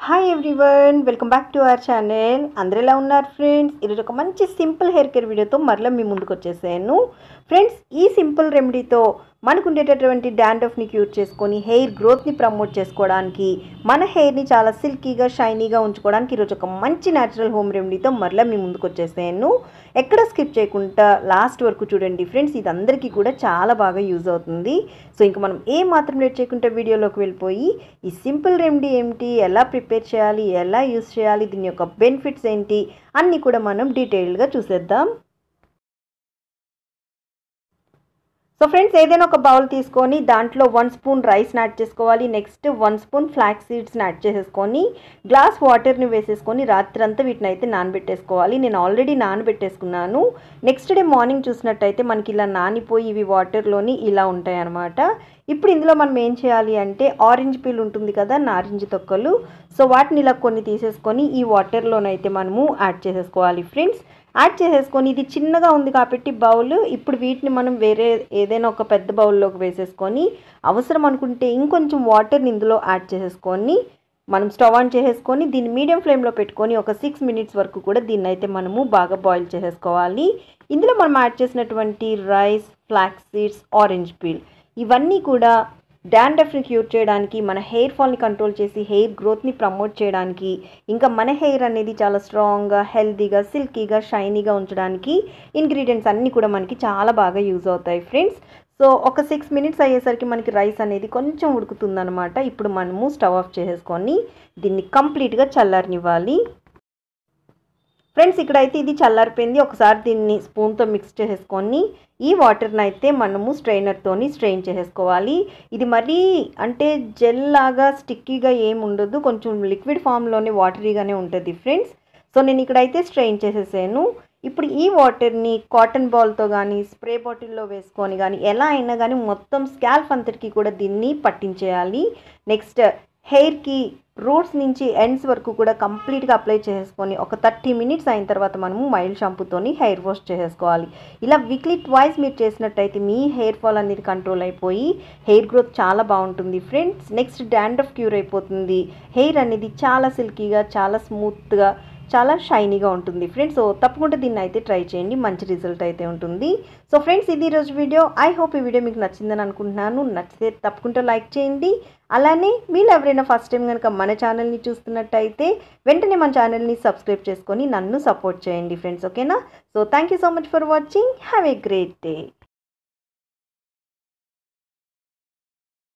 hi everyone welcome back to our channel అందరు ఎలా ఉన్నారు ఫ్రెండ్స్ ఈరోజు ఒక మంచి సింపుల్ హెయిర్ కేర్ వీడియోతో మరలా మీ ముందుకు వచ్చేసాను ఫ్రెండ్స్ ఈ సింపుల్ రెమెడీతో మనకు ఉండేటటువంటి డాండ్రఫ్ని క్యూర్ చేసుకొని హెయిర్ గ్రోత్ని ప్రమోట్ చేసుకోవడానికి మన హెయిర్ని చాలా సిల్కీగా షైనీగా ఉంచుకోవడానికి ఈరోజు ఒక మంచి న్యాచురల్ హోమ్ రెమెడీతో మరలా మీ ముందుకు వచ్చేసాను ఎక్కడ స్కిప్ చేయకుండా లాస్ట్ వరకు చూడండి ఫ్రెండ్స్ ఇది అందరికీ కూడా చాలా బాగా యూజ్ అవుతుంది సో ఇంకా మనం ఏ మాత్రం లేట్ చేయకుండా వీడియోలోకి వెళ్ళిపోయి ఈ సింపుల్ రెమెడీ ఏమిటి ఎలా ప్రిపేర్ చేయాలి ఎలా యూస్ చేయాలి దీని యొక్క బెనిఫిట్స్ ఏంటి అన్నీ కూడా మనం డీటెయిల్డ్గా చూసేద్దాం సో ఫ్రెండ్స్ ఏదైనా ఒక బౌల్ తీసుకొని దాంట్లో వన్ స్పూన్ రైస్ని యాడ్ చేసుకోవాలి నెక్స్ట్ వన్ స్పూన్ ఫ్లాక్స్ సీడ్స్ని యాడ్ చేసేసుకొని గ్లాస్ వాటర్ని వేసేసుకొని రాత్రంతా వీటిని అయితే నానబెట్టేసుకోవాలి నేను ఆల్రెడీ నానబెట్టేసుకున్నాను నెక్స్ట్ డే మార్నింగ్ చూసినట్టయితే మనకి ఇలా నానిపోయి ఇవి వాటర్లోని ఇలా ఉంటాయి అన్నమాట ఇప్పుడు ఇందులో మనం ఏం చేయాలి అంటే ఆరెంజ్ పీల్ ఉంటుంది కదా నారింజ తొక్కలు సో వాటిని ఇలా కొన్ని తీసేసుకొని ఈ వాటర్లోనైతే మనము యాడ్ చేసేసుకోవాలి ఫ్రెండ్స్ యాడ్ చేసేసుకొని ఇది చిన్నగా ఉంది కాబట్టి బౌల్ ఇప్పుడు వీటిని మనం వేరే ఏదైనా ఒక పెద్ద బౌల్లోకి వేసేసుకొని అవసరం అనుకుంటే ఇంకొంచెం వాటర్ని ఇందులో యాడ్ చేసేసుకొని మనం స్టవ్ ఆన్ చేసేసుకొని దీన్ని మీడియం ఫ్లేమ్లో పెట్టుకొని ఒక సిక్స్ మినిట్స్ వరకు కూడా దీన్ని అయితే మనము బాగా బాయిల్ చేసేసుకోవాలి ఇందులో మనం యాడ్ చేసినటువంటి rice flax seeds orange peel ఇవన్నీ కూడా డాండ్రఫ్ని క్యూర్ చేయడానికి మన హెయిర్ ఫాల్ని కంట్రోల్ చేసి హెయిర్ గ్రోత్ని ప్రమోట్ చేయడానికి ఇంకా మన హెయిర్ అనేది చాలా స్ట్రాంగ్గా హెల్తీగా సిల్కీగా షైనీగా ఉంచడానికి ఇంగ్రీడియంట్స్ అన్నీ కూడా మనకి చాలా బాగా యూజ్ అవుతాయి ఫ్రెండ్స్ సో ఒక సిక్స్ మినిట్స్ అయ్యేసరికి మనకి రైస్ అనేది కొంచెం ఉడుకుతుందనమాట ఇప్పుడు మనము స్టవ్ ఆఫ్ చేసేసుకొని దీన్ని కంప్లీట్గా చల్లారనివ్వాలి ఫ్రెండ్స్ ఇక్కడైతే ఇది చల్లారిపోయింది ఒకసారి దీన్ని స్పూన్తో మిక్స్ చేసేసుకొని ఈ వాటర్ని అయితే మనము స్ట్రైనర్తోని స్ట్రెయిన్ చేసేసుకోవాలి ఇది మరీ అంటే జెల్ లాగా స్టిక్కీగా ఏమి ఉండదు కొంచెం లిక్విడ్ ఫామ్లోనే వాటరీగానే ఉంటుంది ఫ్రెండ్స్ సో నేను ఇక్కడైతే స్ట్రెయిన్ చేసేసాను ఇప్పుడు ఈ వాటర్ని కాటన్ బాల్తో కానీ స్ప్రే బాటిల్లో వేసుకొని కానీ ఎలా అయినా కానీ మొత్తం స్కాల్ఫ్ అంతటికి కూడా దీన్ని పట్టించేయాలి నెక్స్ట్ హెయిర్కి రూట్స్ నుంచి ఎండ్స్ వరకు కూడా కంప్లీట్గా అప్లై చేసుకొని ఒక థర్టీ మినిట్స్ అయిన తర్వాత మనము మైల్డ్ షాంపూతోని హెయిర్ వాష్ చేసేసుకోవాలి ఇలా వీక్లీ ట్వైస్ మీరు చేసినట్టయితే మీ హెయిర్ ఫాల్ అనేది కంట్రోల్ అయిపోయి హెయిర్ గ్రోత్ చాలా బాగుంటుంది ఫ్రెండ్స్ నెక్స్ట్ డాండ్రఫ్ క్యూర్ అయిపోతుంది హెయిర్ అనేది చాలా సిల్కీగా చాలా స్మూత్గా చాలా షైనీగా ఉంటుంది ఫ్రెండ్స్ సో తప్పకుండా దీన్ని అయితే ట్రై చేయండి మంచి రిజల్ట్ అయితే ఉంటుంది సో ఫ్రెండ్స్ ఇది ఈరోజు వీడియో ఐ హోప్ ఈ వీడియో మీకు నచ్చిందని అనుకుంటున్నాను నచ్చితే తప్పకుండా లైక్ చేయండి అలానే మీరు ఎవరైనా ఫస్ట్ టైం కనుక మన ఛానల్ని చూస్తున్నట్టయితే వెంటనే మన ఛానల్ని సబ్స్క్రైబ్ చేసుకొని నన్ను సపోర్ట్ చేయండి ఫ్రెండ్స్ ఓకేనా so thank you so much for watching have a great day